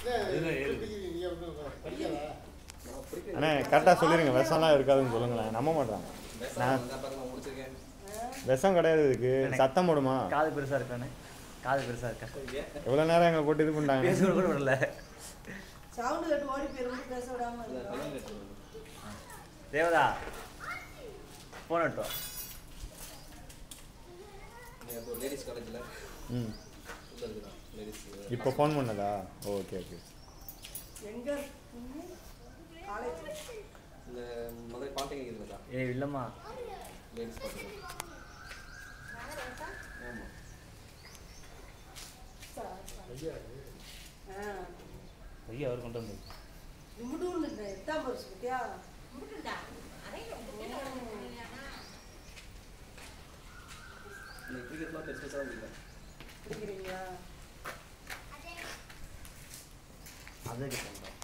அண்ணே கரெக்டாக சொல்லிடுங்க விஷம்லாம் இருக்காதுன்னு சொல்லுங்களேன் நம்ப மாட்டான் நான் முடிச்சிருக்கேன் விஷம் கிடையாது இதுக்கு சத்தம் போடுமா காது பெருசா இருக்கானே காது பெருசா இருக்கா எவ்வளோ நேரம் எங்களை போட்டு இது பண்ணிட்டாங்க பேச கூட விடல சவுண்டு கட்டு ஓடி போயிருந்து பேச விடாம இருக்கா? தேவதா போன் எட்டு லேடிஸ் காலேஜில் ம் உள்ள இருக்குதா லேடிஸ் இப்போ ஃபோன் பண்ணதா ஓகே ஓகே எங்க காலேஜ் இந்த மதுரை பாலிடெக்னிக் இருக்குதா ஏய் இல்லம்மா லேடிஸ் பார்த்துக்கோ ஆமாம் ஆ ஐயா அவர் கொண்டு வந்து இம்புட்டு எத்தாம் பரிசு பத்தியா இந்த கிரிக்கெட்லாம் பெருசு பெருசாக இல்லை குடிக்கிறீங்களா அதே கிட்ட